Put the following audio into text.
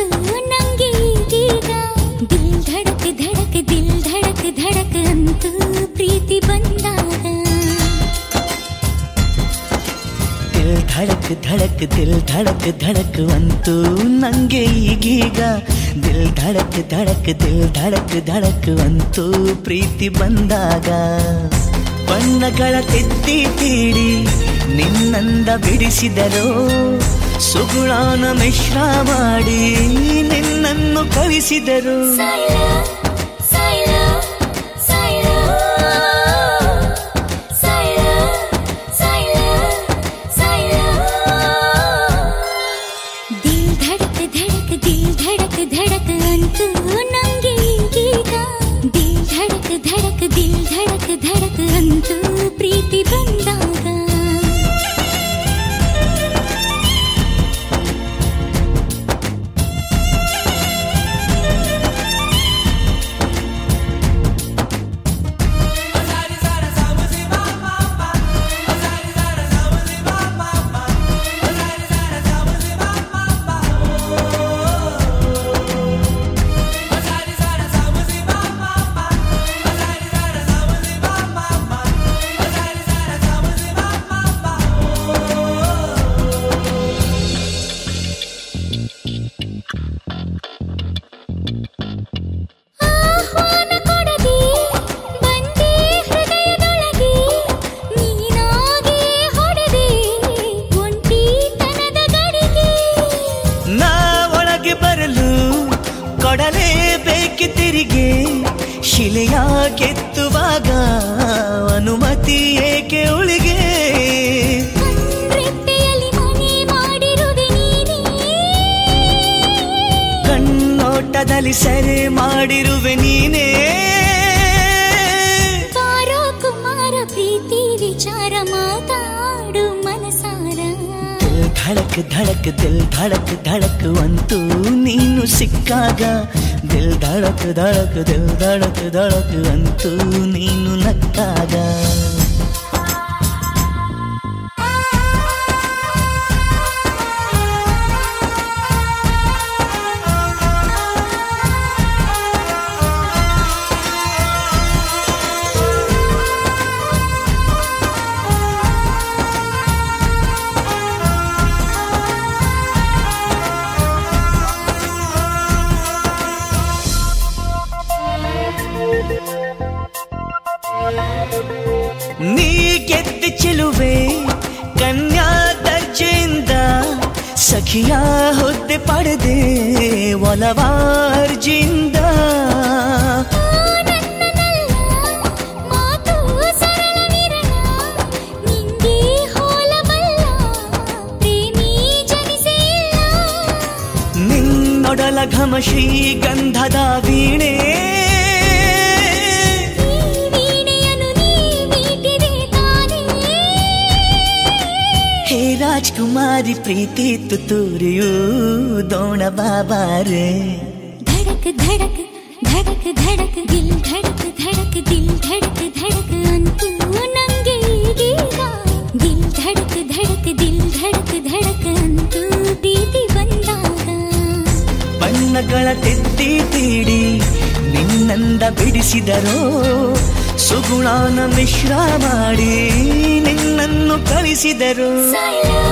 ನಂಗೆ ಈಗೀಗ ದಿಲ್ ಧಡಕ್ ಧಡಕ್ ದಿಲ್ ಧಡಕ್ ಧಡಕ್ ಅಂತೂ ಪ್ರೀತಿ ಬಂದಾಗ ದಿಲ್ ಧಡಕ್ ಧಡಕ್ ದಿಲ್ ಧಡಕ್ ಧಡಕ್ ಅಂತೂ ನಂಗೆ ಈಗೀಗ ದಿಲ್ ಧಡಕ್ ಧಡಕ್ ದಿಲ್ ಧಡಕ್ ಧಡಕ್ ಅಂತೂ ಪ್ರೀತಿ ಬಂದಾಗ ಬಣ್ಣಗಳ ತೆತ್ತಿ ತೀಡಿ ನಿನ್ನಂದ ಬಿಡಿಸಿದರೋ ಸುಗುಣಾನ ಮಿಶ್ರ ಮಾಡಿ ನಿನ್ನನ್ನು ಕಳಿಸಿದರು ಸೈಲ ಸೈಲ ಸೈಲ ಸೈಲ ಸೈಲ ಸೈಲ ದಿಲ್ ಧಡಕ್ ಧಡಕ್ ದಿಲ್ ಧಡಕ್ ಧಡಕ್ ಅಂತೂ ನಂಗೆ ಈಗೀಗ ದಿಲ್ ಧಡಕ್ ಧಡಕ್ ದಿಲ್ ಧಡಕ್ ಧಡಕ್ ಅಂತೂ ಪ್ರೀತಿ ಬಂದಾಗ ಆಹ್ವಾನ ಕೊಡದೆ ಬಂದೆ ಹೃದಯದೊಳಗೆ ನೀನಾಗಿ ಹೊಡೆದೆ ಒಂಟಿತನದ ಗಡಿಗೆ ನಾ ಒಳಗೆ ಬರಲು ಕೊಡಲೇಬೇಕೆ ತಿರಿಗೆ ಶಿಲೆಯ ಕೆತ್ತುವಾಗ ಅನುಮತಿ ಏಕೆ ಉಳಿಗೆ ಕಣ್ರೆಪ್ಪೆಯಲ್ಲಿ ಮನೆ ಮಾಡಿರುವೆ ನೀನೇ ಕಣ್ಣೋಟದಲ್ಲಿ ಸೆರೆ ಮಾಡಿರುವೆ ನೀನೇ ಬಾರೋ ಕುಮಾರ ಪ್ರೀತಿ ವಿಚಾರ ಮಾತಾಡು ಮನಸಾರ ದಿಲ್ ಧಡಕ್ ಧಡಕ್ ದಿಲ್ ಧಡಕ್ ಧಡಕ್ ಅಂತೂ ನೀನು ಸಿಕ್ಕಾಗ ದಿಲ್ ಧಡಕ್ ಧಡಕ್ ದಿಲ್ ಧಡಕ್ ಧಡಕ್ ಅಂತೂ ನೀನು ನಕ್ಕಾಗ ನೀ ಗೆದ್ದ ಚೆಲುವೆ ಕನ್ಯಾ ದರ್ಜೆಯಿಂದ ಸಖಿಯ ಹುದ್ದೆ ಪಡೆದೆ ಒಲವಾರ್ಜಿಂದ ಮಾತು ಸರಳ ವಿರಳ ನಿಂಗೆ ಹೋಲಬಲ್ಲ ಪ್ರೇಮಿ ಜನಿಸಿಲ್ಲ ನಿನ್ನೊಡಲ ಘಮ ಶ್ರೀಗಂಧದ ವೀಣೆ ಈ ವೀಣೆಯನ್ನು ನೀ ಮೀಟಿದೆ ತಾನೇ ಹೇ ರಾಜ್ಕುಮಾರಿ ಪ್ರೀತಿ ತುತ್ತೂರಿಯೂ ದೋಣ ಬಾಬಾರೆ धड़क धड़क धड़क धड़क दिल धड़क धड़क दिल धड़क धड़क ಅಂತೂ ನಂಗೆ ಈಗೀಗ ದಿಲ್ ಧಡಕ್ ಧಡಕ್ ದಿಲ್ ಧಡಕ್ ಧಡಕ್ ಅಂತೂ ಪ್ರೀತಿ ಬಂದಾಗ ಬಣ್ಣಗಳ ತೆತ್ತಿ ತೀಡಿ ನಿನ್ನಂದ ಬಿಡಿಸಿದರೋ ಸುಗುಣಾನ ಮಿಶ್ರ ಮಾಡಿ ನಿನ್ನನ್ನು ಕಳಿಸಿದರು ಸೈಲ